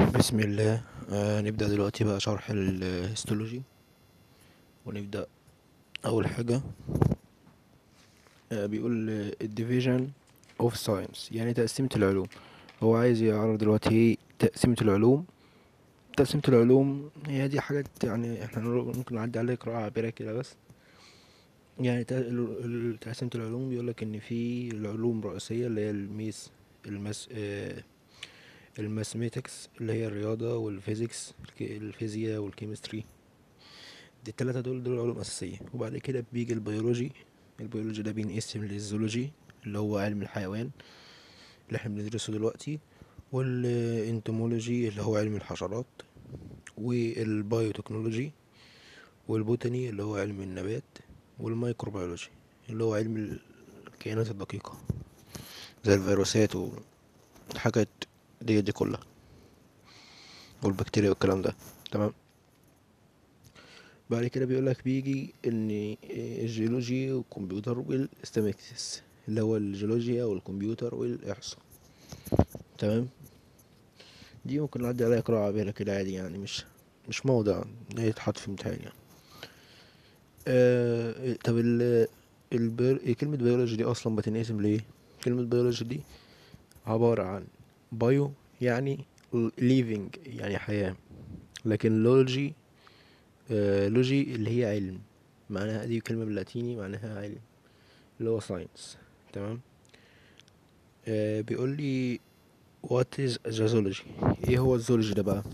بسم الله آه نبدأ دلوقتي بقى شرح الهيستولوجي ونبدأ أول حاجة آه بيقول آه، الديفيجن اوف ساينس يعني تقسيمة العلوم هو عايز يعرف دلوقتي ايه تقسيمة العلوم تقسيمة العلوم هي دي حاجات يعني احنا نقول- ممكن نعدي عليها قراءة عابرة كده بس يعني تا- ال- ال- تقسيمة العلوم بيقولك ان في العلوم الرئيسية اللي هي الميس المس آه الماثيماتكس اللي هي الرياضة والفيزيكس الك- الفيزياء والكيمستري دي التلاتة دول دول علوم أساسية وبعد كده بيجي البيولوجي البيولوجي ده بينقسم للزولوجي اللي هو علم الحيوان اللي احنا بندرسه دلوقتي والانتمولوجي اللي هو علم الحشرات والبايوتكنولوجي والبوتاني اللي هو علم النبات والميكروبيولوجي اللي هو علم الكائنات الدقيقة زي الفيروسات والحاجات دي دي كلها والبكتيريا والكلام ده تمام بعد كده بيقولك بيجي ان الجيولوجي والكمبيوتر والاستاتيكس اللي هو الجيولوجيا والكمبيوتر والاحصاء تمام دي ممكن نعدي عليها قراءة عابرة كده عادي يعني مش مش موضع ان هي تتحط في امتحان يعني آه طب ال البير... كلمة بيولوجي دي أصلا بتنقسم ليه؟ كلمة بيولوجي دي عبارة عن بايو يعني living يعني حياة لكن لوجي آه لوجي اللي هي علم معناها دي كلمة باللاتيني معناها علم اللي هو science تمام آه بيقول لي what is the zoology ايه هو الزولوجي ده بقى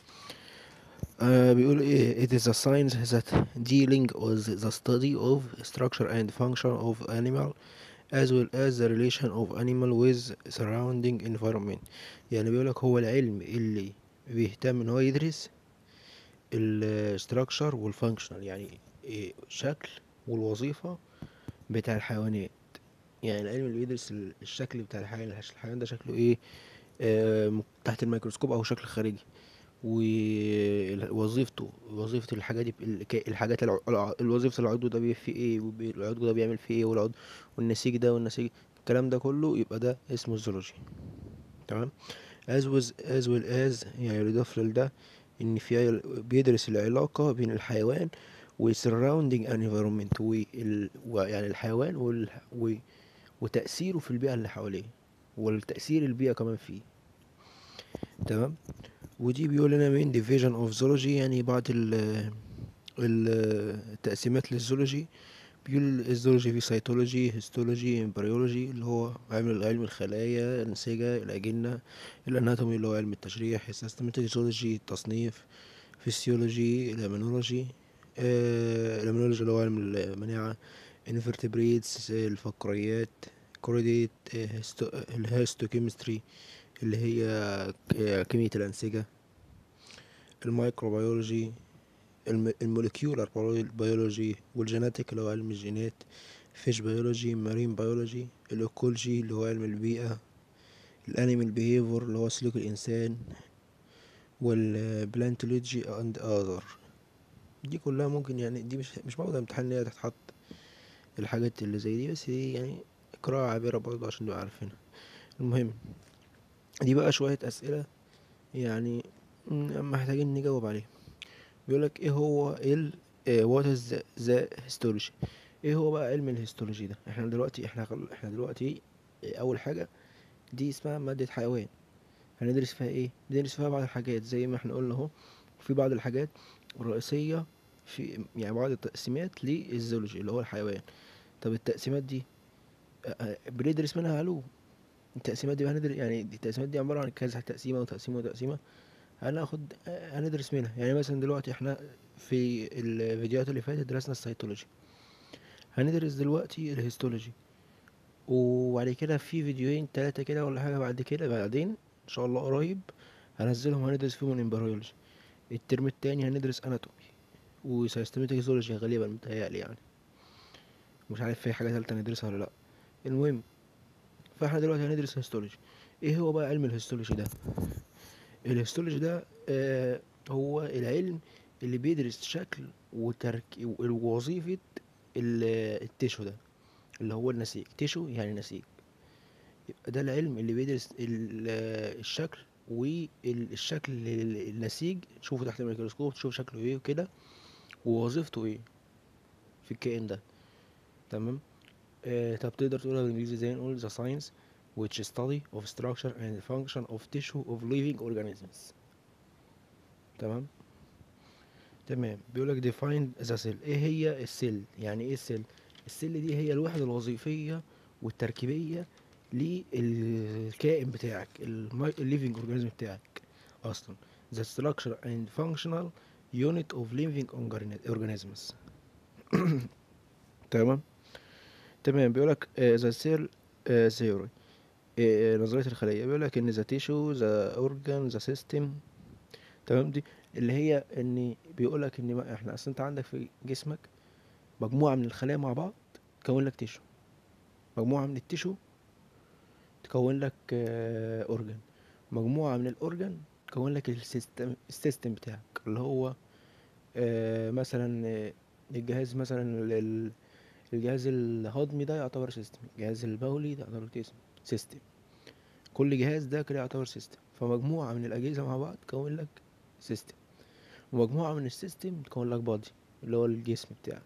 آه بيقول ايه it is a science that dealing with the study of structure and function of animal as well as the relation of animal with surrounding environment يعني بيقولك هو العلم اللي بيهتم ان هو يدرس الستراكشر والفانكشنال يعني إيه الشكل والوظيفة بتاع الحيوانات يعني العلم اللي بيدرس ال- الشكل بتاع الحيوان الحيوان ده شكله ايه آه م- تحت الميكروسكوب او شكل خارجي ووظيفته وظيفة الحاجات دي الك- الحاجات الع... الع- الوظيفة العضو ده بي فيه ايه وبي- العضو ده بيعمل فيه ايه والعضو والنسيج ده والنسيج الكلام ده كله يبقى ده اسمه الزولوجي تمام as was as well as يعني يضاف لده ان في عل- بيدرس العلاقة بين الحيوان و surrounding environment وال... ويعني الحيوان وال... و... وتأثيره في البيئة اللي حواليه والتأثير البيئة كمان فيه تمام ودي بيقول لنا من division of zoology يعني بعض ال ال- التقسيمات للزولوجي بيقول الزولوجي في سيتولوجي هيستولوجي امبريولوجي اللي هو علم علم الخلايا الأنسجة الأجنة الأناتومي اللي هو علم التشريح السيستماتيك جيولوجي التصنيف فيسيولوجي الامينولوجي آه الامينولوجي اللي هو علم المناعة انفرتبريتس الفقريات كوريديت الهيستوكيمستري اللي هي ك- كيمياء الأنسجة الميكروبيولوجي الم- الموليكيولار بيولوجي والجيناتيك اللي هو علم الجينات فيش بيولوجي مارين بيولوجي الايكولوجي اللي هو علم البيئة الانيمال بيهيفور اللي هو سلوك الانسان والبلانتولوجي اند اذر دي كلها ممكن يعني دي مش مش موضوع امتحان ان هي تتحط الحاجات اللي زي دي بس دي يعني قراءة عابرة برضه عشان نبقى عارفينها المهم دي بقى شوية أسئلة يعني م- محتاجين نجاوب عليها بيقولك ايه هو ال وات از ذا هيستولوجي ايه هو بقى علم الهيستولوجي ده احنا دلوقتي احنا خل... احنا دلوقتي آه، اول حاجة دي اسمها مادة حيوان هندرس فيها ايه بندرس فيها بعض الحاجات زي ما احنا قلنا اهو في بعض الحاجات الرئيسية في يعني بعض التقسيمات للزولوجي اللي هو الحيوان طب التقسيمات دي آه، آه، بندرس منها علوم التقسيمات دي هندرس يعني دي التقسيمات دي عبارة عن كذا تقسيمة وتقسيمة وتقسيمة هناخد آه، هندرس منها يعني مثلا دلوقتي احنا في الفيديوهات اللي فاتت درسنا السيتولوجي هندرس دلوقتي الهيستولوجي وبعد كده في فيديوهين تلاتة كده ولا حاجة بعد كده بعدين ان شاء الله قريب هنزلهم هندرس فيهم الامبريولوجي الترم التاني هندرس اناتومي وسيستماتيك زولوجي غالبا متهيألي يعني مش عارف في حاجة تالتة ندرسها ولا لأ المهم فاحنا دلوقتي هندرس هيستولوجي ايه هو بقى علم الهيستولوجي ده الهيستولوجي ده آه هو العلم اللي بيدرس شكل وترك ووظيفة ال- التيشو ده اللي هو النسيج تيشو يعني نسيج يبقى ده العلم اللي بيدرس ال- الشكل والشكل النسيج تشوفه تحت الميكروسكوب تشوف شكله ايه وكده ووظيفته ايه في الكائن ده تمام آه طب تقدر تقولها بالانجليزي زي ما نقول the science which study of structure and function of tissue of living organisms تمام تمام بيقولك define the cell ايه هي السيل يعني ايه السيل السيل دي هي الوحدة الوظيفية والتركيبية للكائن بتاعك الليفينج اورجانيزم بتاعك اصلا the structure and functional unit of living organi- organisms تمام تمام بيقولك آه، the cell آه، theory آه، نظرية الخلية بيقولك ان the tissue the organ the system تمام دي اللي هي ان بيقولك ان ما- احنا اصلا انت عندك في جسمك مجموعة من الخلايا مع بعض تكون لك تيشو مجموعة من التيشو تكون لك اورجان مجموعة من الاورجان تكون لك السيستم السيستم بتاعك اللي هو آه، مثلا آه، الجهاز مثلا ال- الجهاز الهضمي ده يعتبر سيستم الجهاز البولي ده يعتبر تيس- سيستم كل جهاز ده كده يعتبر سيستم فمجموعة من الأجهزة مع بعض تكون لك سيستم ومجموعة من السيستم تكون لك بادي اللي هو الجسم بتاعك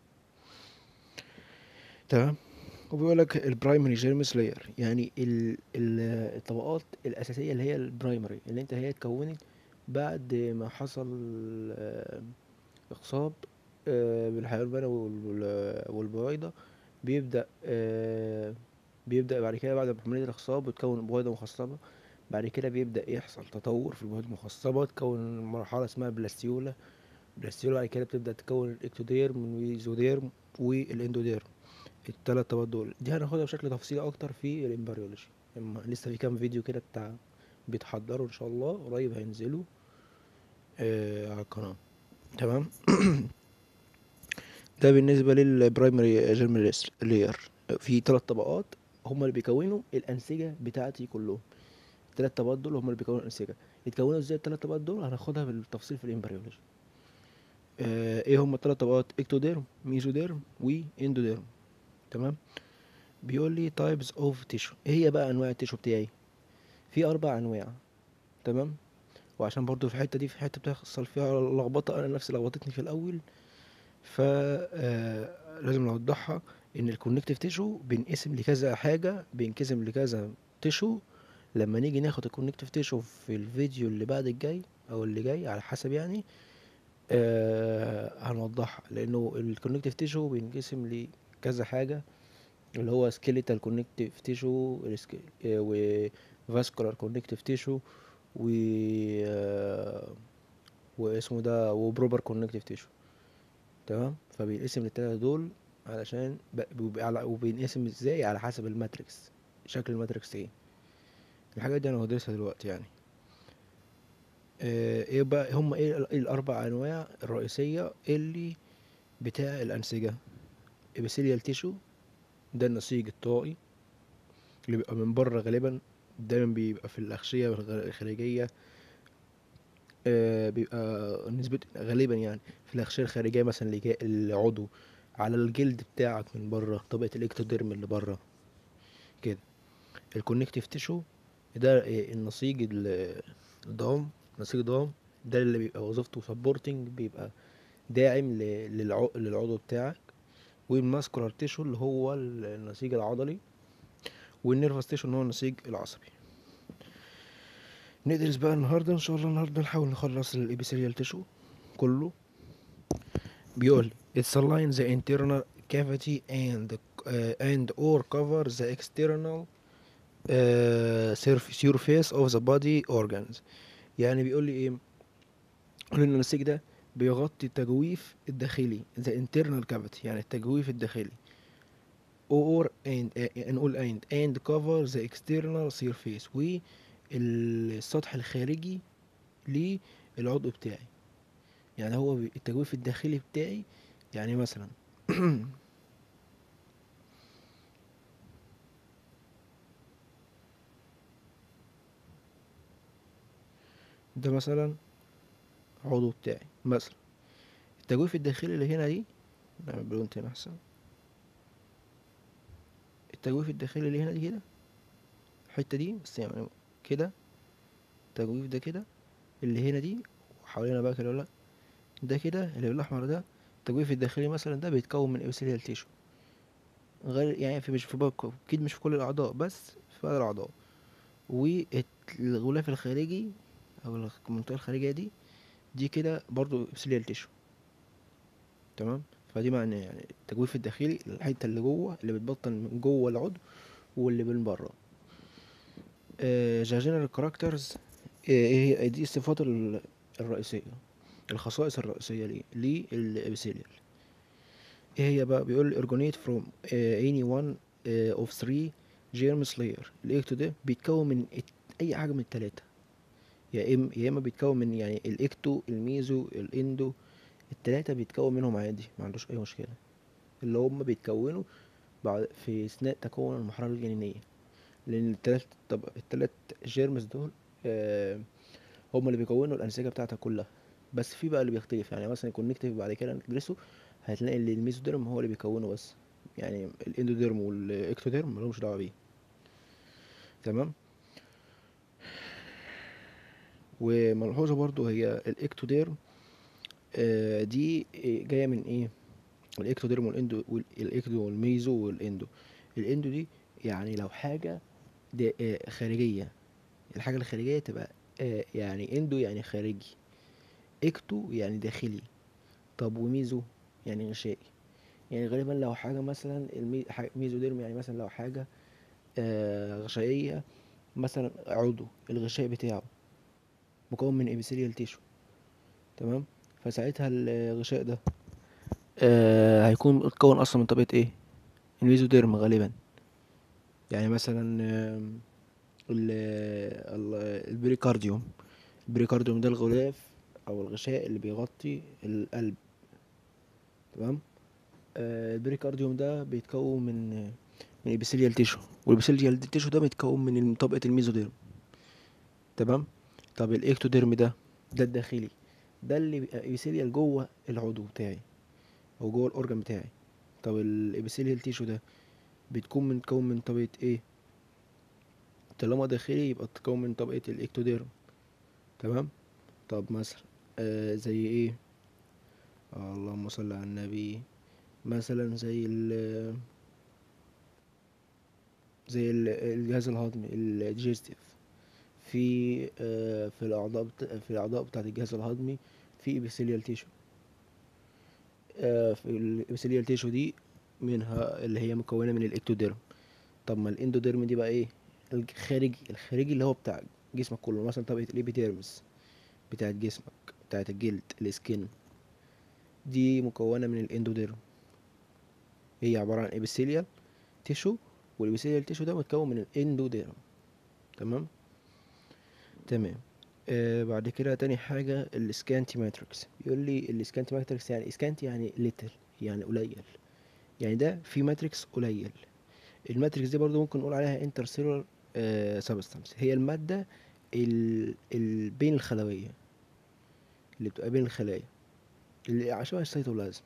تمام وبيقول لك البرايمري جيرمس لاير يعني ال ال الطبقات الأساسية اللي هي البرايمري اللي انت هي اتكونت بعد ما حصل آه، إخصاب آه، بالحيوان وال- والبويضة بيبدأ آه، بيبدأ بعد كده بعد عملية الإخصاب بتكون بويضة مخصبة بعد كده بيبدأ يحصل تطور في البويضة المخصبة تكون مرحلة اسمها بلاستيولا بلاستيولا بعد كده بتبدأ تكون الإكتوديرم والميزوديرم والإندوديرم التلات طبقات دول دي هناخدها بشكل تفصيلي أكتر في الإمبريولوجي اما لسه في كام فيديو كده بتاع بيتحضروا إن شاء الله قريب هينزلوا آه على القناة تمام ده بالنسبة للبرايمري جيرمال لاير في ثلاث طبقات هما اللي بيكونوا الأنسجة بتاعتي كلهم الثلاث طبقات دول هما اللي بيكونوا الأنسجة يتكونوا ازاي الثلاث طبقات دول هناخدها بالتفصيل في الإمبريولوجي آه ايه هما الثلاث طبقات اكتوديرم ميزوديرم واندوديرم تمام بيقول لي تايبس اوف تيشو ايه هي بقى انواع التيشو بتاعي في اربع انواع تمام وعشان برضو في الحته دي في حته بتحصل فيها لخبطه انا نفسي لخبطتني في الاول ف آه، لازم نوضحها ان الكونكتيف تيشو بينقسم لكذا حاجه بينقسم لكذا تيشو لما نيجي ناخد الكونكتيف تيشو في الفيديو اللي بعد الجاي او اللي جاي على حسب يعني آه هنوضحها لانه الكونكتيف تيشو بينقسم لكذا حاجه اللي هو سكيليتال كونكتيف تيشو و فاسكولار كونكتيف تيشو و آه، واسمه ده وبروبر كونكتيف تيشو تمام فبينقسم للتلاتة دول علشان ب- بيبقى على وبينقسم ازاي على حسب الماتريكس شكل الماتريكس ايه الحاجات دي انا هدرسها دلوقتي يعني آه، ايه بقى هم ايه ال- إيه الاربع انواع الرئيسية اللي بتاع الانسجة ابيثيليال تيشو ده النسيج الطائي اللي بيبقى من بره غالبا دايما بيبقى في الأغشية الغ- الخارجية آه، بيبقى نسبة غالبا يعني في الأغشية الخارجية مثلا اللي جاي- العضو على الجلد بتاعك من بره طبقة الإكتوديرم اللي بره كده الكونكتيف تيشو ده آه، النسيج ال- الضام نسيج ضام ده اللي بيبقى وظيفته سبورتنج بيبقى داعم ل- للع- للعضو بتاعك والماسكولار تيشو اللي هو ال- النسيج العضلي والنيرفس تيشو اللي هو النسيج العصبي ندرس بقى النهارده ان شاء الله النهارده نحاول نخلص الابيثيليال تيشو كله بيقول it's align the internal cavity and uh, and or cover the external uh, surface surface of the body organs يعني بيقول لي ايه بيقول ان النسيج ده بيغطي التجويف الداخلي the internal cavity يعني التجويف الداخلي or and آه، نقول and and cover the external surface والسطح الخارجي للعضو بتاعي يعني هو بي- التجويف الداخلي بتاعي يعني مثلا ده مثلا عضو بتاعي مثلا التجويف الداخلي اللي هنا دي نعمل بلون تاني احسن التجويف الداخلي اللي هنا دي كده الحتة دي بس يعني كده التجويف ده كده اللي هنا دي وحوالينا بقى كده ولا ده كده اللي بالاحمر ده التجويف الداخلي مثلا ده بيتكون من ابيثيليال تيشو غير يعني في مش في بق- اكيد مش في كل الاعضاء بس في بعض الاعضاء والغلاف الخارجي او الخ- المنطقه الخارجيه دي دي كده برضو ابيثيليال تيشو تمام فدي معناه يعني التجويف الداخلي الحته اللي جوه اللي بتبطن من جوه العضو واللي من بره جاجينال كاركترز ايه هي دي الصفات ال- الرئيسيه الخصائص الرئيسيه ليه للابيثيليال ايه هي بقى بيقول originate from uh, any one uh, of three germ layer الاكتو ده بيتكون من الت- اي حاجه من التلاته يا اما يا اما بيتكون من يعني الاكتو الميزو الاندو التلاته بيتكون منهم عادي ما عندوش اي مشكله اللي هم بيتكونوا بعد في اثناء تكون المرحله الجنينيه لان التلات طب التلات جيرمز دول آه هم اللي بيكونوا الانسجه بتاعتك كلها بس في بقى اللي بيختلف يعني مثلا الكونكتيف بعد كده ندرسه هتلاقي ان الميزوديرم هو اللي بيكونه بس يعني الاندوديرم والاكتوديرم ملهمش دعوه بيه تمام وملحوظه برضو هي الاكتوديرم آه دي جايه من ايه الاكتوديرم والاندو والاكتو والميزو والاندو الاندو دي يعني لو حاجه دي آه خارجيه الحاجه الخارجيه تبقى آه يعني اندو يعني خارجي اكتو يعني داخلي طب وميزو يعني غشائي يعني غالبا لو حاجة مثلا المي... ح- ميزوديرم يعني مثلا لو حاجة آه غشائية مثلا عضو الغشاء بتاعه مكون من ابيثيليال تيشو تمام فساعتها الغشاء ده آه هيكون متكون اصلا من طبقة ايه الميزوديرم غالبا يعني مثلا آم، ال- ال- البريكارديوم البريكارديوم ده الغلاف او الغشاء اللي بيغطي القلب تمام آه، البريكارديوم ده بيتكون من من ابيثيليال تيشو والابيثيليال تيشو ده بيتكون من طبقة الميزوديرم تمام طب الاكتوديرم ده ده الداخلي ده اللي بيبقى ابيثيليال جوه العضو بتاعي او جوه الاورجن بتاعي طب الابيثيليال تيشو ده بتكون متكون من طبقة ايه طالما داخلي يبقى تكون من طبقة الاكتوديرم تمام طب مثلا آه زي ايه آه اللهم صل على النبي مثلا زي ال زي ال- الجهاز الهضمي الديجستيف في آه، في الاعضاء بت... في الاعضاء بتاعه الجهاز الهضمي في ابيثيليال تيشو في الابيثيليال تيشو دي منها اللي هي مكونه من الاكتوديرم طب ما الاندوديرم دي بقى ايه الخارجي الخارجي اللي هو بتاع جسمك كله مثلا طبقه الابيديرمس بتاعت جسمك بتاعت الجلد السكين دي مكونه من الاندوديرم هي عباره عن ابيثيليال تيشو والابيثيليال تيشو ده متكون من الاندوديرم تمام تمام آه بعد كده تاني حاجة السكانتي ماتريكس بيقول لي السكانتي ماتريكس يعني سكانتي يعني ليتل يعني قليل يعني ده في ماتريكس قليل الماتريكس دي برضو ممكن نقول عليها انترسيلولار سبستانس هي المادة ال... ال... بين الخلوية اللي بتبقى بين الخلايا اللي شبه السيتوبلازم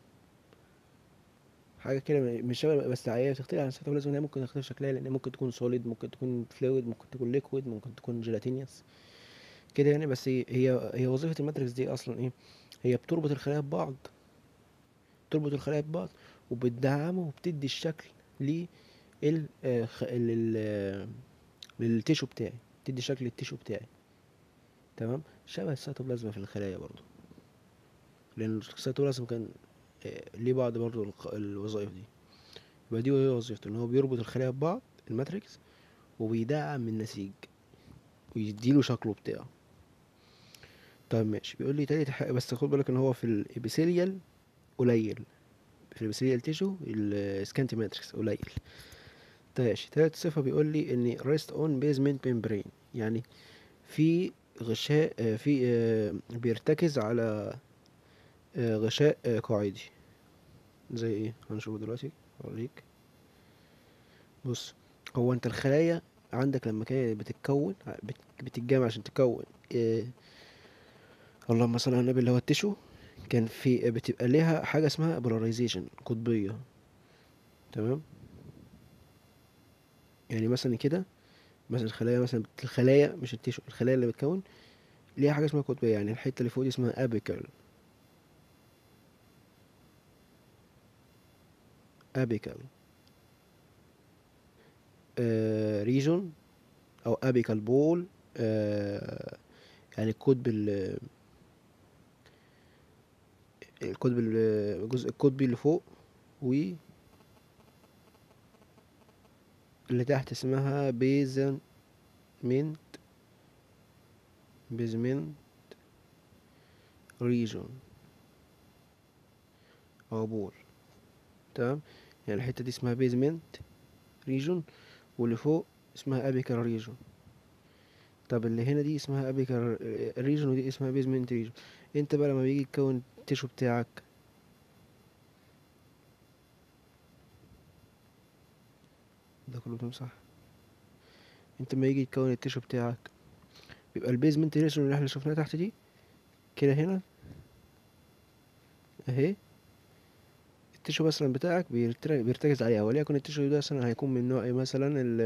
حاجة كده مش شبه بس هي بتختلف عن السيتوبلازم إن هي ممكن تختلف شكلها لأن ممكن تكون سوليد ممكن تكون فلويد ممكن تكون ليكويد ممكن تكون جيلاتينيوس كده يعني بس هي هي هي وظيفة الماتريكس دي أصلا إيه هي بتربط الخلايا ببعض تربط الخلايا ببعض وبتدعمه وبتدي الشكل لل آه، خ- لل آه، للتيشو بتاعي تدي شكل التيشو بتاعي تمام شبه السيتوبلازم في الخلايا برضو لأن السيتوبلازم كان آه، ليه بعض برضو الق- الوظائف دي يبقى دي هي وظيفته ان هو بيربط الخلايا ببعض الماتريكس وبيدعم النسيج ويديله شكله بتاعه طيب ماشي بيقول لي تالت حاجة بس خد بالك ان هو في الابيثيليال قليل في الابيثيليال تيشو السكانتي ماتريكس قليل ماشي تالت صفة بيقول لي ان rest on basement membrane يعني في غشاء آه، في آه، بيرتكز على آه، غشاء آه، قاعدي زي ايه هنشوفه دلوقتي اوريك بص هو انت الخلايا عندك لما كانت بتتكون بت- بتتجمع عشان تكون آه، اللهم صل على النبي اللي هو التشو كان في بتبقى ليها حاجة اسمها بولاريزيشن قطبية تمام يعني مثلا كده مثلا الخلايا مثلا الخلايا مش التيشو الخلايا اللي بتكون ليها حاجه اسمها قطبيه يعني الحته اللي فوق دي اسمها ابيكال ابيكال آه ريجون او ابيكال بول آه يعني القطب ال القطب ال- الجزء القطبي اللي فوق و اللي تحت اسمها بيزمنت بيزمنت ريجون او بول تمام يعني الحتة دي اسمها بيزمنت ريجون واللي فوق اسمها ابيكال ريجون طب اللي هنا دي اسمها ابيكال ريجون ودي اسمها بيزمنت ريجون انت بقى لما بيجي تكون التيشو بتاعك ده كله تمام صح انت لما يجي تكون التيشو بتاعك بيبقى البيزمنت ريجون اللي احنا شفناها تحت دي كده هنا اهي التيشو مثلا بتاعك بيرتر- بيرتكز عليها وليكن التيشو ده مثلا هيكون من نوع ايه مثلا ال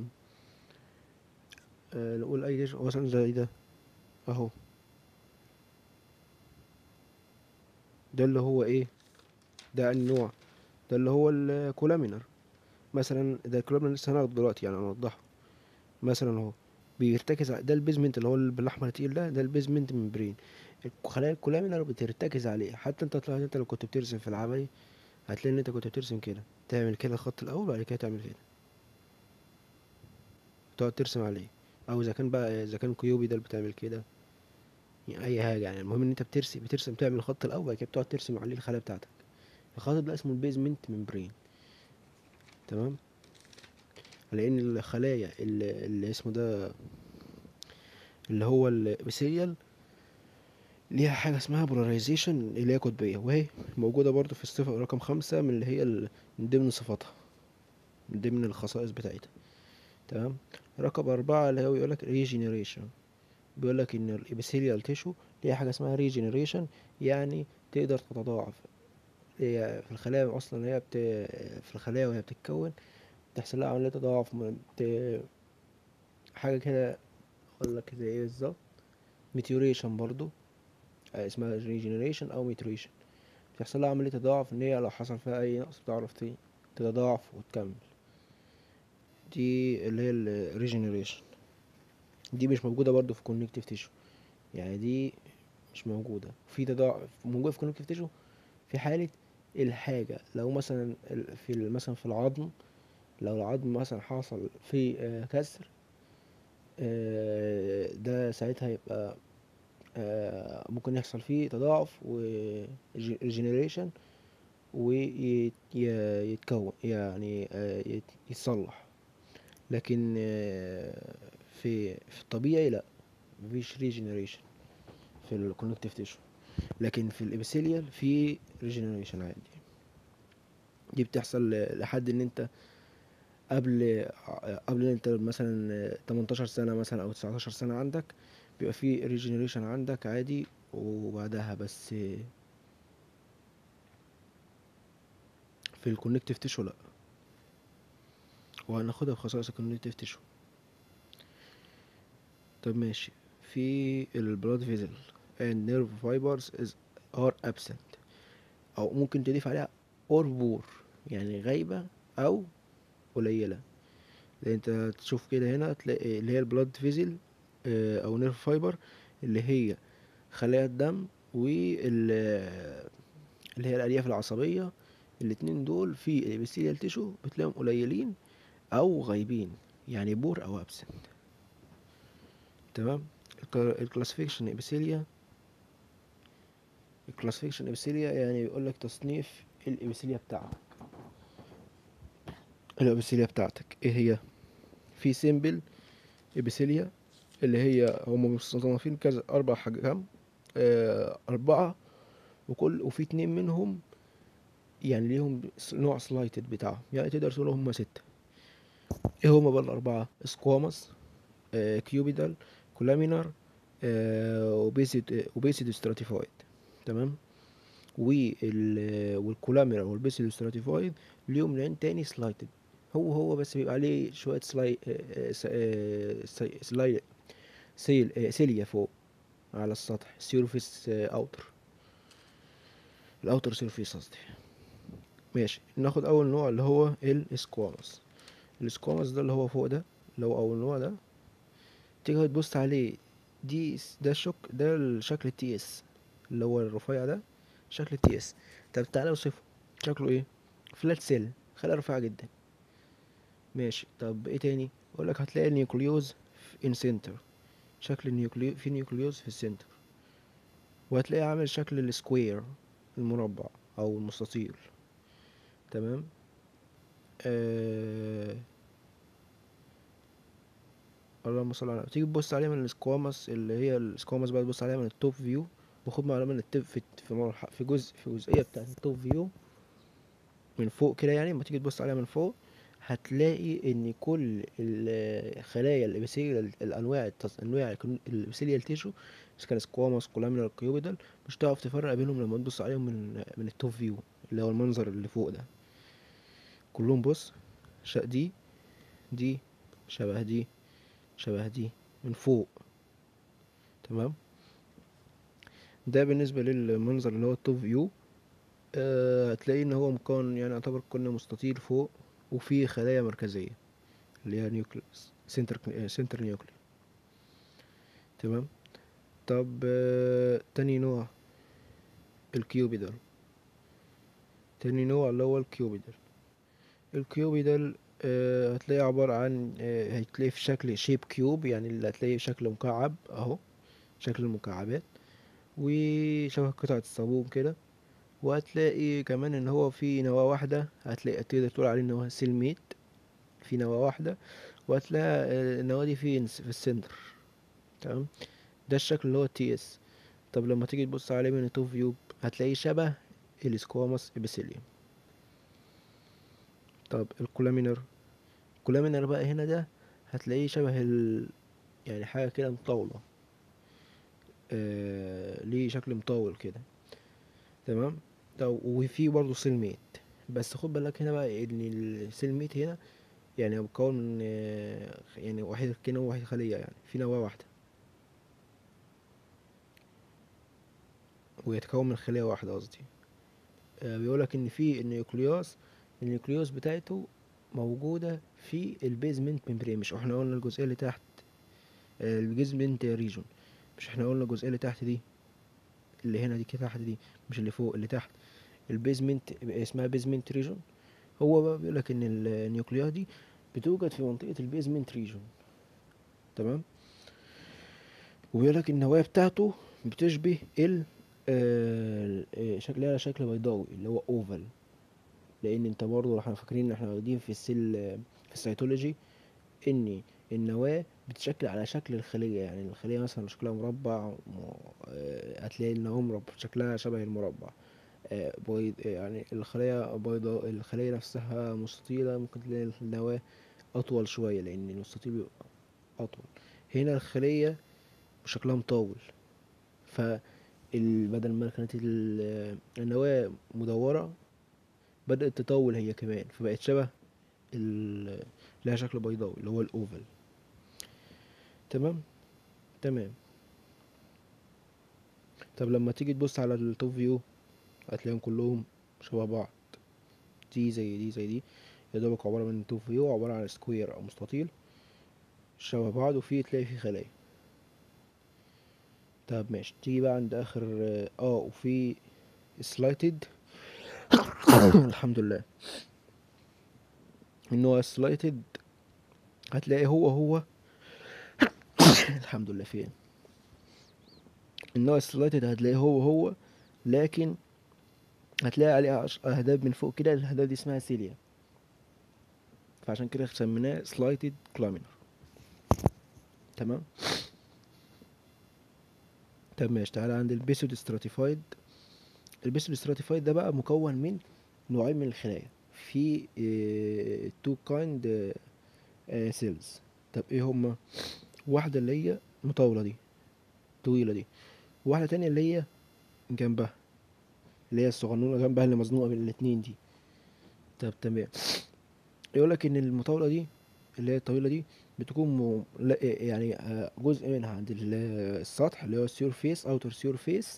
آه، نقول اي تيشو مثلا زي ده اهو ده اللي هو ايه ده النوع ده اللي هو الكولامينر مثلا ده الكولامينر لسه هناخده دلوقتي يعني هنوضحه مثلا اهو بيرتكز على ده البيزمنت اللي هو ال- بالاحمر التقيل ده ده البيزمنت ممبرين خلايا الكولامينر بترتكز عليه حتى انت طلعت انت لو كنت بترسم في العملي هتلاقي ان انت كنت بترسم كده تعمل كده الخط الاول بعد كده تعمل كده تقعد ترسم عليه او اذا كان بقى اذا كان كيوبي ده اللي بتعمل كده يعني اي حاجه يعني المهم ان انت بترسم بترسم تعمل الخط الاول بعد كده بتقعد ترسم عليه الخلايا بتاعتك الخط ده اسمه البيزمنت ممبرين تمام لان الخلايا اللي, اللي اسمه ده اللي هو الابيثيليال ليها حاجه اسمها بولاريزيشن اللي هي قطبيه وهي موجوده برضو في الصفه رقم خمسة من اللي هي ال- من ضمن صفاتها من ضمن الخصائص بتاعتها تمام رقم أربعة اللي هو بيقولك ريجينيريشن بيقولك إن الإبيثيليال تيشو ليها حاجة اسمها ريجينيريشن يعني تقدر تتضاعف هي في الخلايا أصلا هي بت... في الخلايا وهي بتتكون بتحصل لها عملية تضاعف م- بت... حاجة كده أقولك زي إيه بالظبط ميتيوريشن برضو آه، اسمها ريجينيريشن أو ميتيوريشن بتحصل لها عملية تضاعف إن هي لو حصل فيها أي نقص بتعرف ت- تتضاعف وتكمل دي اللي هي الريجينيريشن دي مش موجودة برضو في كونكتيف تيشو يعني دي مش موجودة في تضاعف موجودة في كونكتيف تيشو في حالة الحاجة لو مثلا ال- في ال- مثلا في العظم لو العظم مثلا حصل فيه آه، كسر آه، ده ساعتها يبقى آه، ممكن يحصل فيه تضاعف و ريجنريشن ويتكون يعني آه، يت- يتصلح لكن آه، في في الطبيعي لا مفيش ريجنريشن في الكونكتيف تيشو لكن في الابيثيليال في ريجنريشن عادي دي بتحصل لحد ان انت قبل قبل ان انت مثلا 18 سنة مثلا او 19 سنة عندك بيبقى في ريجنريشن عندك عادي وبعدها بس في الكونكتيف تيشو لا وهناخدها في خصائص الكونكتيف تيشو طب ماشي في البلاد فيزل and nerve fibers is are absent او ممكن تضيف عليها or poor يعني غايبة او قليلة لان انت تشوف كده هنا تلاقي اللي هي البلاد فيزل او نيرف فايبر اللي هي خلايا الدم وال اللي هي الالياف العصبية الاتنين دول في الابيثيليال تيشو بتلاقيهم قليلين او غايبين يعني بور او ابسنت تمام الكلاسيفيكشن ابيثيليا الكلاسيفيكشن ابيثيليا يعني بيقول لك تصنيف الابيثيليا بتاعك الابيثيليا بتاعتك ايه هي في سيمبل ابيثيليا اللي هي هم مصنفين كذا اربع حاجات آه اربعة وكل وفي اتنين منهم يعني ليهم س- نوع سلايتد بتاعهم يعني تقدر تقول هم ستة ايه هما بقى الأربعة سكوامس آه كيوبيدال كولامينار آه وبيسيد وبيسيد ستراتيفايد تمام وال والكولامينار والبيسيد ستراتيفايد ليهم لين تاني سلايتد هو هو بس بيبقى عليه شوية سلاي آه، س- آه، سي- سلاي سيل آه، سيليا فوق على السطح سيرفيس اوتر الاوتر سيرفيس قصدي ماشي ناخد اول نوع اللي هو الاسكواموس الاسكواموس ده اللي هو فوق ده اللي هو اول نوع ده تيجي تبص عليه دي ده الشك ده الشكل التي اس اللي هو الرفيع ده شكل التي اس طب تعالى اوصفه شكله ايه فلات سيل خلايا رفيعة جدا ماشي طب ايه تاني اقول لك هتلاقي النيوكليوز ان سنتر شكل النيوكليو في نيوكليوز في السنتر وهتلاقيه عامل شكل السكوير المربع او المستطيل تمام آه... اللهم صل على تيجي تبص عليها من السكوامس اللي هي السكوامس بقى تبص عليها من التوب فيو وخد معلومة من التوب في في مرح- في جزء في جزئية بتاعت التوب فيو من فوق كده يعني لما تيجي تبص عليها من فوق هتلاقي ان كل الخلايا الابيثيليال الانواع التص... انواع الابيثيليال تيشو اذا كان سكواموس كولامينال كيوبيدال مش هتعرف تفرق بينهم لما تبص عليهم من من التوب فيو اللي هو المنظر اللي فوق ده كلهم بص ش... دي دي شبه دي شبه دي من فوق تمام ده بالنسبة للمنظر اللي هو التوب فيو آه، هتلاقي ان هو مكون يعني يعتبر كنا مستطيل فوق وفيه خلايا مركزية اللي هي نيوكليس سنتر سنتر نيوكلي تمام طب آه، تاني نوع الكيوبيدال تاني نوع اللي هو الكيوبيدال الكيوبيدال آه، هتلاقيه عبارة عن آه، هتلاقيه في شكل شيب كيوب يعني اللي هتلاقيه في شكل مكعب اهو شكل المكعبات وشبه قطعة الصابون كده وهتلاقي كمان ان هو في نواة واحدة هتلاقي تقدر تقول عليه ان هو سيلميت في نواة واحدة وهتلاقي آه، النواة دي في في السنتر تمام ده الشكل اللي هو التي اس طب لما تيجي تبص عليه من التوب فيو هتلاقيه شبه السكواموس ابيثيليوم طب الكولامينر الكولامينر بقى هنا ده هتلاقيه شبه ال... يعني حاجة كده مطولة آه... ليه شكل مطول كده تمام طب وفي برضه سيلميت بس خد بالك هنا بقى ان السيلميت هنا يعني مكون من آه، يعني واحد كده واحد خلية يعني في نواة واحدة ويتكون من خلية واحدة قصدي آه، بيقولك ان في النيوكليوس النيوكليوس بتاعته موجودة في البيزمنت ممبرين مش احنا قلنا الجزئية اللي تحت آه، البيزمنت ريجون مش احنا قلنا الجزئية اللي تحت دي اللي هنا دي كده تحت دي مش اللي فوق اللي تحت البيزمنت اسمها بيزمنت ريجون هو بقى بيقولك ان النيوكليوس دي بتوجد في منطقة البيزمنت ريجون تمام وبيقولك النواة بتاعته بتشبه ال آه، آه، شكلها على شكل بيضاوي اللي هو اوفال لان انت برضه احنا فاكرين ان احنا واخدين في السيل في السيتولوجي ان النواة بتشكل على شكل الخلية يعني الخلية مثلا شكلها مربع م- آه، هتلاقي النواة مربع شكلها شبه المربع آه، بيض آه، يعني الخلية بيضاء الخلية نفسها مستطيلة ممكن تلاقي النواة أطول شوية لأن المستطيل بيبقى أطول هنا الخلية شكلها مطول ف ال- بدل ما كانت ال- النواة مدورة بدأت تطول هي كمان فبقت شبه ال- لها شكل بيضاوي اللي هو الأوفل تمام تمام طب لما تيجي تبص على التوب فيو هتلاقيهم كلهم شبه بعض دي زي دي زي دي يا دوبك عبارة من توب فيو عبارة عن سكوير أو مستطيل شبه بعض وفيه تلاقي فيه خلايا طب ماشي تيجي بقى عند آخر اه وفي سلايتد الحمد لله ان هو سلايتد هتلاقي هو هو الحمد لله فين ان هو سلايتد هتلاقي هو هو لكن هتلاقي عليه أش- اهداب من فوق كده الاهداب دي اسمها سيليا فعشان كده سميناه سلايتد كلامينر تمام طب ماشي تعالى عند البيسود ستراتيفايد البيسود ستراتيفايد ده بقى مكون من نوعين من الخلايا في تو كايند سيلز طب ايه هما واحدة اللي هي مطولة دي طويلة دي واحدة تانية اللي هي جنبها اللي هي الصغنونة جنبها اللي مزنوقة بين الاتنين دي طب تمام يقول لك ان المطاوله دي اللي هي الطويله دي بتكون م... لا يعني آه، جزء منها عند ال- السطح اللي هو السيور فيس اوتر سيور فيس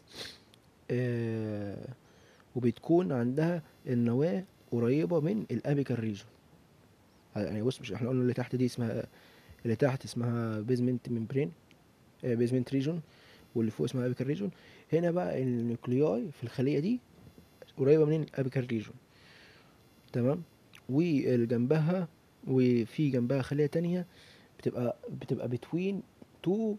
وبتكون عندها النواه قريبه من الابيكال ريجون يعني بص مش احنا قلنا اللي تحت دي اسمها اللي تحت اسمها بيزمنت ممبرين بيزمنت ريجون واللي فوق اسمها ابيكال ريجون هنا بقى النيوكلياي في الخليه دي قريبه من الابيكال ريجون تمام وجنبها وفي جنبها خليه تانية بتبقى بتبقى بتوين تو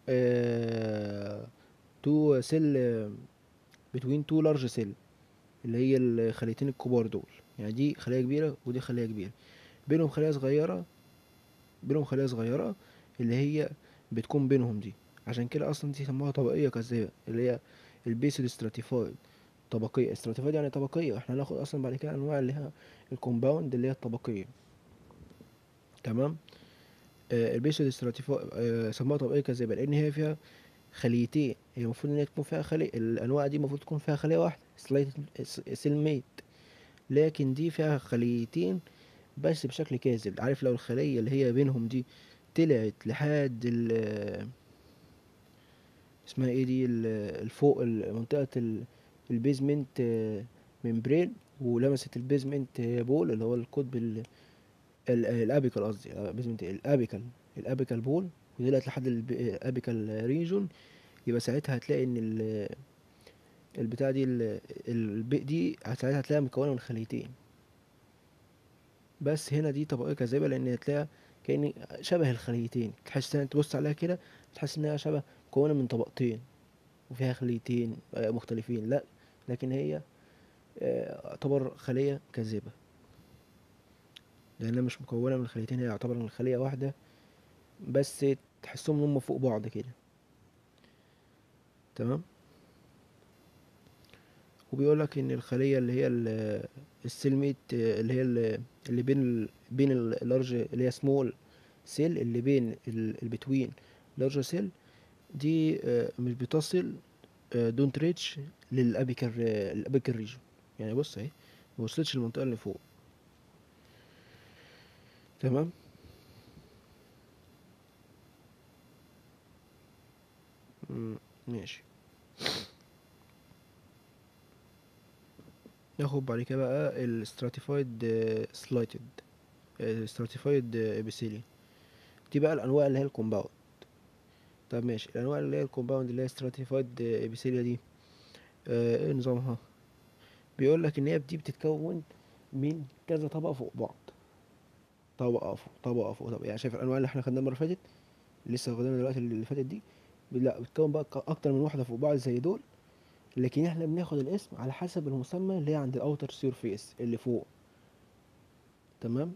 تو سيل بتوين تو لارج سيل اللي هي الخليتين الكبار دول يعني دي خليه كبيره ودي خليه كبيره بينهم خليه صغيره بينهم خليه صغيره اللي هي بتكون بينهم دي عشان كده اصلا دي سموها طبقيه كذابه اللي هي البيسد ستراتيفايد طبقيه ستراتيفايد يعني طبقيه احنا هناخد اصلا بعد كده انواع اللي هي الكومباوند اللي هي الطبقيه تمام آه البيسد ستراتيفايد آه سموها طبقيه كذابه لان هي فيها خليتين هي المفروض ان هي تكون فيها خلية الانواع دي المفروض تكون فيها خليه واحده سلايت سيلميت لكن دي فيها خليتين بس بشكل كاذب عارف لو الخليه اللي هي بينهم دي طلعت لحد ال اسمها ايه دي ال- الفوق ال- منطقه ال- البيزمنت آه، ممبرين ولمست البيزمنت آه، بول اللي هو القطب ال- ال- الابيكال قصدي آه، بيزمنت إيه؟ الابيكال الابيكال بول وطلعت لحد الابيكال ريجون يبقى ساعتها هتلاقي ان ال- البتاع دي ال- البي دي ساعتها هتلاقيها مكونه من خليتين بس هنا دي طبقيه كاذبه لان هتلاقيها كأن شبه الخليتين تحس ان تبص عليها كده تحس انها شبه مكونه من طبقتين وفيها خليتين آه، مختلفين لا لكن هي آه، تعتبر خليه كاذبه لانها مش مكونه من خليتين هي يعتبر من خليه واحده بس تحسهم ان هم فوق بعض كده تمام وبيقول لك ان الخليه اللي هي ال- السيلميت آه، اللي هي ال- اللي بين ال بين اللارج اللي هي سمول سيل اللي بين البتوين لارج سيل دي آه، مش بتصل دونت ريتش للابيكال الابيكال ريجن يعني بص اهي ما وصلتش للمنطقه اللي فوق تمام مم، ماشي ناخد بعد كده بقى الستراتيفايد سلايتد stratified ابيثيليوم دي بقى الانواع اللي هي الكومباوند طب ماشي الانواع اللي هي الكومباوند اللي هي stratified ابيثيليا دي آه، ايه نظامها بيقول لك ان هي دي بتتكون من كذا طبقه فوق بعض طبقه فوق طبقه فوق طبقه يعني شايف الانواع اللي احنا خدناها المره اللي فاتت لسه واخدينها دلوقتي اللي فاتت دي لا بتكون بقى ك- اكتر من واحده فوق بعض زي دول لكن احنا بناخد الاسم على حسب المسمى اللي هي عند الاوتر سيرفيس اللي فوق تمام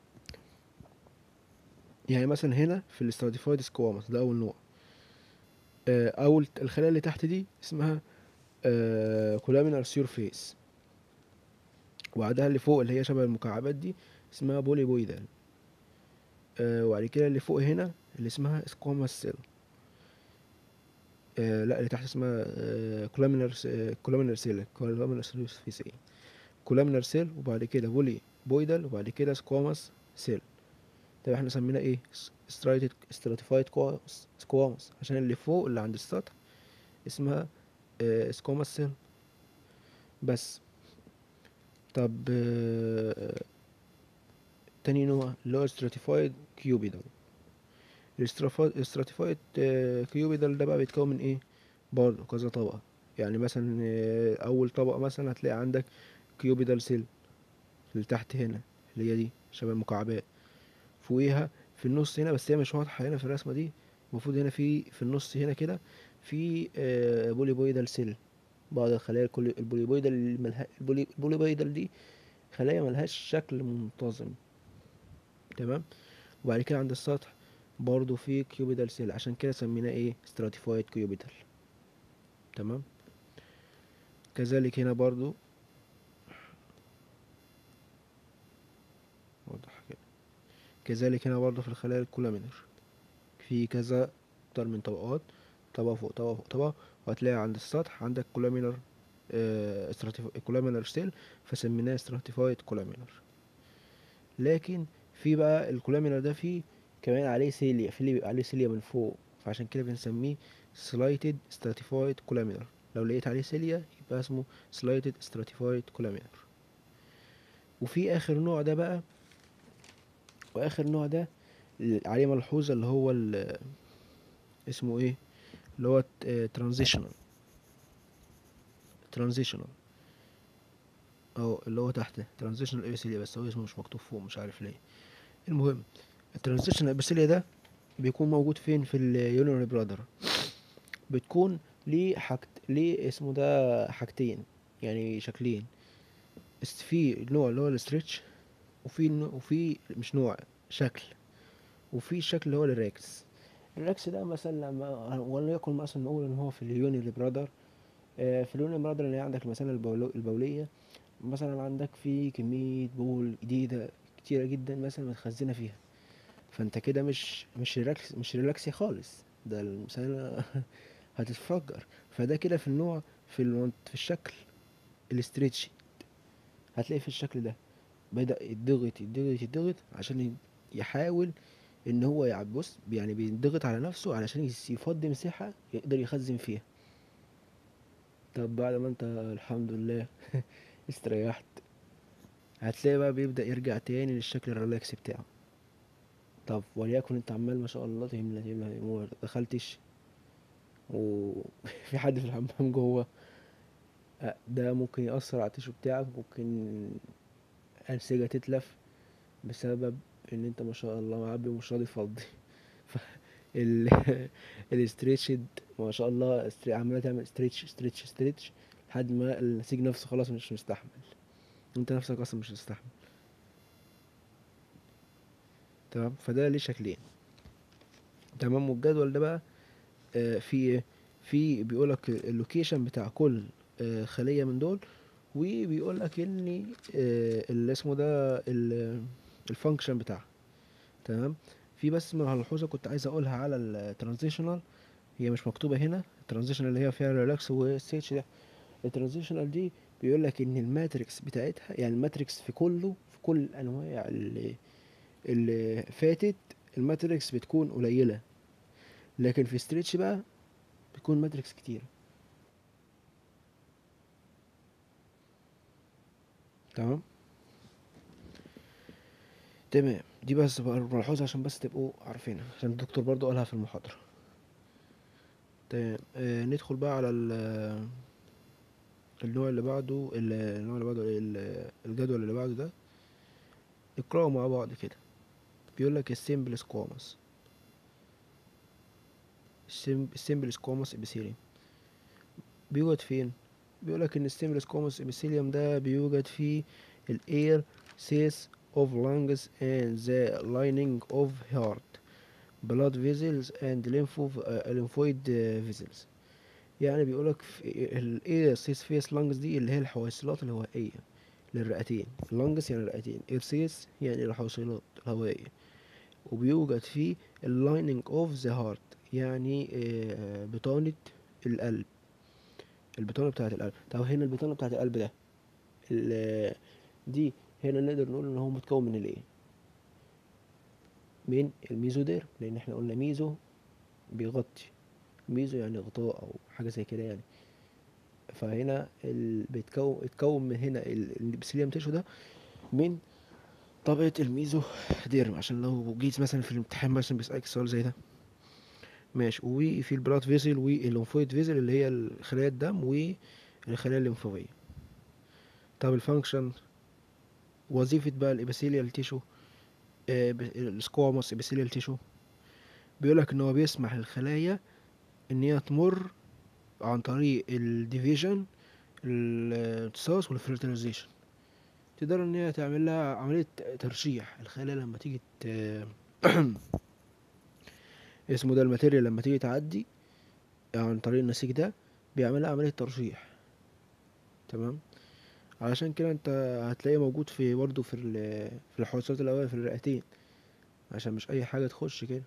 يعني مثلا هنا في الاستراتيفايد سكوامس ده اول نوع آه، اول الخلايا اللي تحت دي اسمها كولامينار سيرفيس وبعدها اللي فوق اللي هي شبه المكعبات دي اسمها بوليبويدال آه، وبعد كده اللي فوق هنا اللي اسمها سكواماس سيل آه لا اللي تحت اسمها كولامينار كولامينار سيل كولامينار سيرفيس ايه كولامينار سيل وبعد كده بولي بويدال وبعد كده سكواماس سيل طب احنا سمينا ايه سترايتد ستراتيفايد سكواماس عشان اللي فوق اللي عند السطح اسمها سكواماس سيل بس طب آه، تاني نوع اللي هو stratified cubital الستراتيفايد كيوبيدال ده بقى بيتكون من ايه برضه كذا طبقة يعني مثلا آه، اول طبقة مثلا هتلاقي عندك كيوبيدال سيل اللي تحت هنا اللي هي دي شبه المكعبات فوقيها في النص هنا بس هي مش واضحة هنا في الرسمة دي المفروض هنا في في النص هنا كده في آه، بوليبويدال سيل بعض الخلايا الكل- البوليبويدال اللي ملها البولي- البوليبويدال دي خلايا ملهاش شكل منتظم تمام وبعد كده عند السطح برضو في كيوبيدال سيل عشان كده سميناه ايه stratified كيوبيدال تمام كذلك هنا برضو واضح كده كذلك هنا برضو في الخلايا الكولامينر في كذا اكتر من طبقات طبقة فوق طبقة فوق طبقة وهتلاقي عند السطح عندك كولامينر كولامينر سيل فسميناه stratified كولامينر لكن في بقى الكولامينر ده فيه كمان عليه سيليا في اللي بيبقى عليه سيليا من فوق فعشان كده بنسميه سلايتد stratified columnar لو لقيت عليه سيليا يبقى اسمه سلايتد stratified columnar وفي اخر نوع ده بقى واخر نوع ده اللي عليه ملحوظة اللي هو ال- اسمه ايه اللي هو ترانزيشنال ترانزيشنال او اللي هو تحت ترانزيشنال ابيثيليا بس هو اسمه مش مكتوب فوق مش عارف ليه المهم الترانزيشنال ابيثيليا ده بيكون موجود فين في اليونيوري برادر بتكون ليه حاجت ليه اسمه ده حاجتين يعني شكلين است- في نوع اللي هو الاستريتش وفي نوع- وفي مش نوع شكل وفي الشكل اللي هو الريكس الريكس ده مثلا لما وليكن مثلا نقول ان هو في اليونيوري برادر آه، في اليونيوري برادر اللي عندك مثلا البولو- البولية مثلا عندك في كمية بول جديدة كتيرة جدا مثلا متخزنة فيها فانت كده مش مش ريلاكس مش ريلاكسي خالص ده المثانة هتتفجر فده كده في النوع في المنط في الشكل الاستريتشي هتلاقي في الشكل ده بدأ يتضغط يتضغط يتضغط عشان ي- يحاول ان هو يع- بص يعني بيضغط على نفسه علشان يس- يفضي مساحة يقدر يخزن فيها طب بعد ما انت الحمد لله استريحت هتلاقي بقى بيبدأ يرجع تاني للشكل الريلاكس بتاعه طب وليكن انت عمال ما شاء الله تملى تملى وما دخلتش وفي حد في الحمام جوه أه، ده ممكن يأثر على التيشو بتاعك ممكن أنسجة تتلف بسبب ان انت ما شاء الله معبي ومش راضي تفضي ف ال الاستريتشد ما شاء الله استري- عمالة تعمل ستريتش ستريتش ستريتش لحد ما النسيج نفسه خلاص مش مستحمل انت نفسك اصلا مش مستحمل تمام فده ليه شكلين تمام والجدول ده بقى آه، في ايه في بيقولك اللوكيشن بتاع كل آه، خلية من دول وبيقولك ان آه، اللي اسمه ده الفانكشن بتاعها تمام في بس ملحوظة كنت عايز اقولها على الترانزيشنال هي مش مكتوبة هنا الترانزيشنال اللي هي فيها ريلاكس والستيتش ده الترانزيشنال دي بيقولك ان الماتريكس بتاعتها يعني الماتريكس في كله في كل الانواع اللي اللي فاتت الماتريكس بتكون قليلة لكن في ستريتش بقى بيكون ماتريكس كتير تمام تمام دي بس بقى ملحوظة عشان بس تبقوا عارفينها عشان الدكتور برضو قالها في المحاضرة تمام آه ندخل بقى على ال- النوع اللي بعده ال- النوع اللي بعده إيه؟ ال- الجدول اللي بعده ده اقرأوا مع بعض كده بيقول لك السيمبل سكوامس السيمبل سكوامس ابيثيليوم بيوجد فين بيقول لك ان السيمبل سكوامس ابيثيليوم ده بيوجد في الاير سيس of lungs and the lining of heart blood vessels and lympho uh, lymphoid uh, vessels يعني بيقولك في الاير سيس فيس لانجز دي اللي هي الحويصلات الهوائية للرئتين اللانجز يعني الرئتين اير سيس يعني الحويصلات الهوائية وبيوجد فيه اللايننج اوف ذا هارت يعني آه، بطانة القلب البطانة بتاعة القلب طب هنا البطانة بتاعة القلب ده ال- دي هنا نقدر نقول ان هو متكون من الايه من الميزوديرم لان احنا قلنا ميزو بيغطي ميزو يعني غطاء او حاجه زي كده يعني فهنا ال... بيتكون اتكون من هنا ال- الابسيليوم تيشو ده من طبقة الميزو ديرم عشان لو جيت مثلا في الامتحان مثلا بيسألك سؤال زي ده ماشي وفي البلاد فيزل والليمفويد فيزل اللي هي خلايا الدم والخلايا الليمفاوية طب الفانكشن وظيفة بقى الابيثيليال تيشو آه، ب- السكواموس ابيثيليال تيشو بيقولك ان هو بيسمح للخلايا ان هي تمر عن طريق الديفيجن الامتصاص والفيرتيلايزيشن تقدر ان هي تعمل لها عملية ترشيح الخلايا لما تيجي ت... اسمه ده الماتيريال لما تيجي تعدي عن طريق النسيج ده بيعمل لها عملية ترشيح تمام علشان كده انت هتلاقيه موجود في برضه في ال- في الحويصلات الهوائية في الرئتين عشان مش اي حاجة تخش كده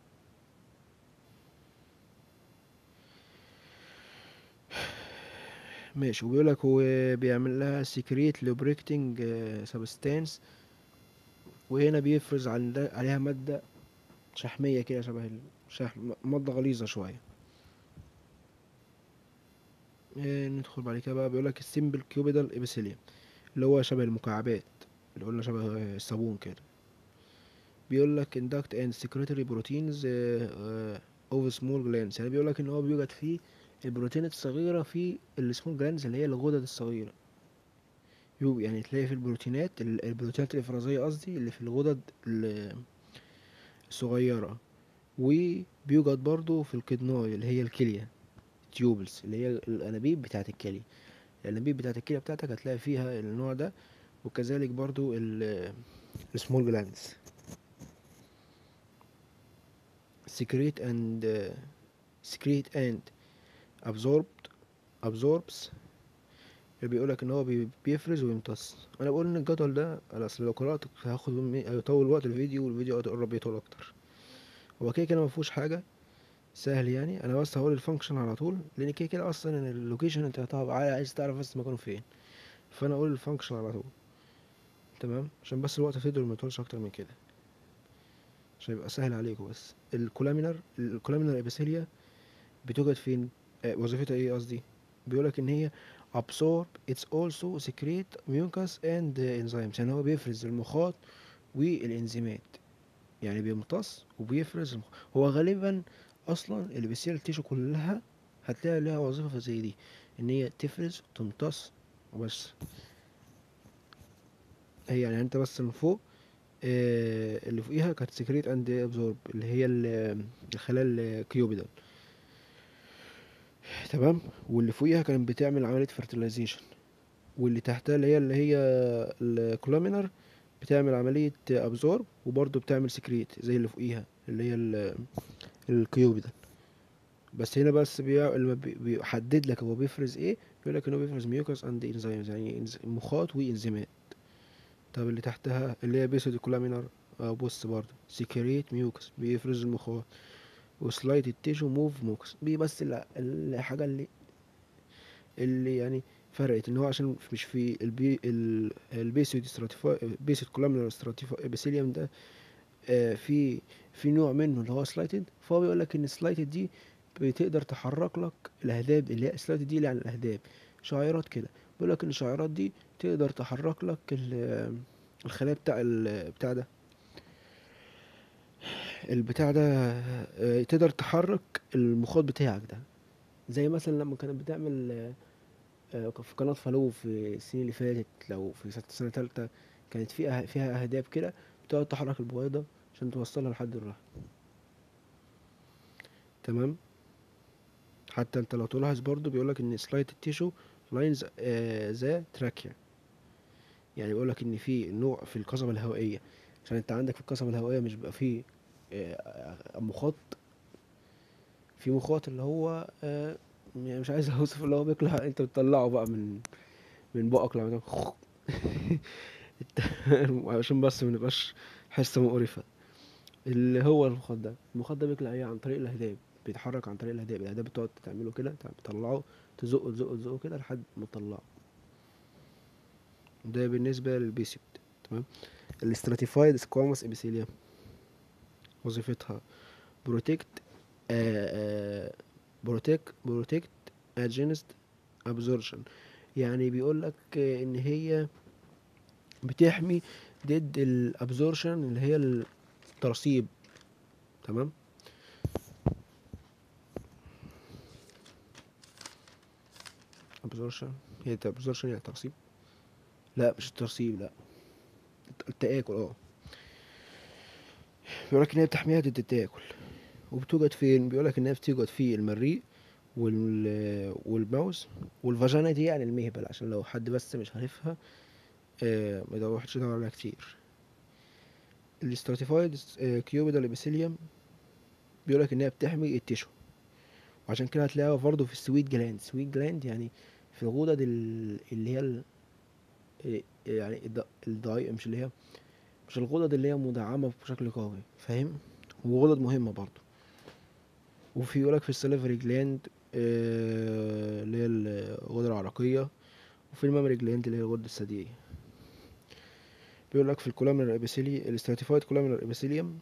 ماشي وبيقولك هو بيعمل لها سكريت لوبريكتنج سبستانس وهنا بيفرز عن ده عليها مادة شحمية كده شبه الشحم مادة غليظة شوية إيه ندخل بعد كده بقى بيقولك السيمبل كيوبيدال ابيثيليوم اللي هو شبه المكعبات اللي قلنا شبه الصابون كده بيقولك induct and secretory proteins uh, uh, of small glands يعني بيقولك ان هو بيوجد فيه البروتينات الصغيرة في السمول جلاندز اللي هي الغدد الصغيرة يو يعني تلاقي في البروتينات ال- البروتينات الإفرازية قصدي اللي في الغدد ال- الصغيرة وبيوجد برضو في الكدناي اللي هي الكلية تيوبلز اللي هي الأنابيب بتاعة الكلية الأنابيب بتاعة الكلية بتاعتك هتلاقي فيها النوع ده وكذلك برضو السمول جلاندز secrete and uh, secrete and absorbed absorbs اللي بيقولك ان هو بي- بيفرز ويمتص انا بقول ان الجدول ده انا اصل لو قرأت هاخد مني هيطول وقت الفيديو والفيديو قرب يطول اكتر هو كده كده مفهوش حاجة سهل يعني انا بس هقول الفانكشن على طول لان كده كده اصلا ان اللوكيشن انت هتعرف عايز تعرف بس مكانه فين فانا اقول الفانكشن على طول تمام عشان بس الوقت في الفيديو ما يطولش اكتر من كده عشان يبقى سهل عليكم بس الكولامينر الكولامينر ابيثيليا بتوجد فين آه وظيفتها ايه قصدي بيقولك ان هي absorb it's also secrete mucus and enzymes يعني هو بيفرز المخاط والانزيمات يعني بيمتص وبيفرز المخ... هو غالبا اصلا اللي بيصير التيشو كلها هتلاقي لها وظيفة زي دي ان هي تفرز وتمتص وبس هي يعني انت بس من فوق آه، اللي فوقيها كانت سكريت اند ابزورب اللي هي ال- الخلايا الكيوبيدال تمام واللي فوقيها كانت بتعمل عملية fertilization واللي تحتها اللي هي اللي هي الكولامينر بتعمل عملية ابزورب وبرضه بتعمل سكريت زي اللي فوقيها اللي هي ال- الكيوبيدال بس هنا بس بيع- لما بي- بيحدد لك هو بيفرز ايه بيقول لك انه بيفرز ميوكس اند انزيمز يعني إنز- مخاط وانزيمات طب اللي تحتها اللي هي بيسود كولامينر اه بص برضه سكريت ميوكس بيفرز المخاط وسلايد التيشو موف موكس دي بس ال- الحاجة اللي اللي يعني فرقت ان هو عشان مش في البي ال- البيسود ستراتيفا بيسود كولامينر ستراتيفا ابيثيليوم ده آه في في نوع منه اللي هو سلايتد فهو بيقول لك ان السلايتد دي بتقدر تحرك لك الاهداب اللي هي السلايتد دي اللي عن الاهداب شعيرات كده بيقول لك ان الشعيرات دي تقدر تحرك لك ال- الخلايا بتاع ال- بتاع ده البتاع ده آه، تقدر تحرك المخاط بتاعك ده زي مثلا لما كانت بتعمل آه، آه، في قناة فالو في السنين اللي فاتت لو في سنة سنة تالتة كانت فيها فيها أهداب كده بتقعد تحرك البويضة عشان توصلها لحد الرحم تمام حتى انت لو تلاحظ برضو بيقولك ان سلايت التيشو لاينز ذا تراكيا يعني بيقولك ان في نوع في القصبة الهوائية عشان انت عندك في القصبة الهوائية مش بيبقى فيه آه، مخاط في مخاط اللي هو آه، يعني مش عايز اوصف اللي هو بيطلع انت بتطلعه بقى من من بقك لما تعمل عشان بس ما نبقاش حصة مقرفة اللي هو المخاط ده المخاط ده بيطلع ايه عن طريق الاهداب بيتحرك عن طريق الاهداب الاهداب بتقعد تعمله كده تطلعه تزقه تزقه تزقه كده لحد ما تطلعه ده بالنسبة للبيسيوت تمام الاستراتيفايد سكواموس ابيثيليوم وظيفتها بروتكت بروتكت بروتكت اجينست ابزورشن يعني بيقول لك ان هي بتحمي ضد الابزورشن اللي هي الترسيب تمام ابزورشن هي ابزورشن يعني ترسيب لا مش الترسيب لا التآكل اه بيقولك ان هي بتحميها ضد التآكل وبتوجد فين بيقولك انها بتوجد في المريء وال والماوس والفاجينا دي يعني المهبل عشان لو حد بس مش عارفها آه ما يدورش يدور عليها كتير الاستراتيفايد كيوبيدال ابيثيليوم بيقولك انها بتحمي التيشو وعشان كده هتلاقيها برضه في السويت جلاند سويت جلاند يعني في الغدد ال- اللي هي ال- إيه يعني الض- الضعيف مش اللي هي مش الغدد اللي هي مدعمة بشكل قوي فاهم وغدد مهمة برضه وفي يقولك في السليفري جلاند آه، اللي هي الغدة العرقية وفي المامري جلاند اللي هي الغدة الثديية بيقول لك في الكولامينر ابيثيلي الاستراتيفايد كولامينر ابيثيليوم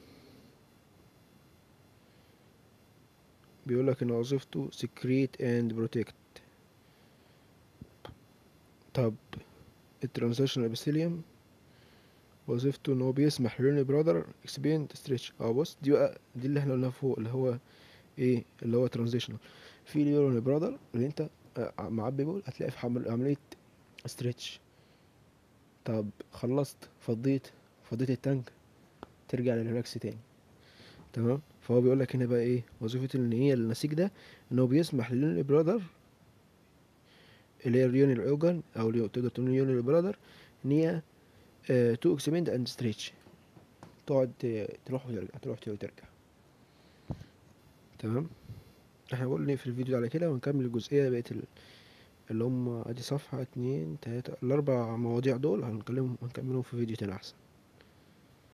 بيقول لك ان وظيفته secrete and protect طب الترانزيشنال ابيثيليوم وظيفته ان هو بيسمح لليوني برادر اكسبيند ستريتش اه بص دي بقى دي اللي احنا قلناها فوق اللي هو ايه اللي هو ترانزيشنال في اليوني برادر اللي انت آه، معبي بول هتلاقي في حمل- عمليه ستريتش طب خلصت فضيت فضيت التانك ترجع للريلاكس تاني تمام فهو بيقول لك هنا بقى ايه وظيفه ان هي النسيج ده ان هو بيسمح لليوني برادر اللي هي اليوني الاوجن او اللي تقدر تقول اليوني برادر ان هي تو اكسبند اند ستريتش تقعد ت- تروح وترجع تروح وترجع تمام احنا قلنا في الفيديو ده على كده ونكمل الجزئية بقية ال- اللي هم ادي صفحة اتنين تلاتة الاربع مواضيع دول هنكلمهم هنكملهم في فيديو تاني احسن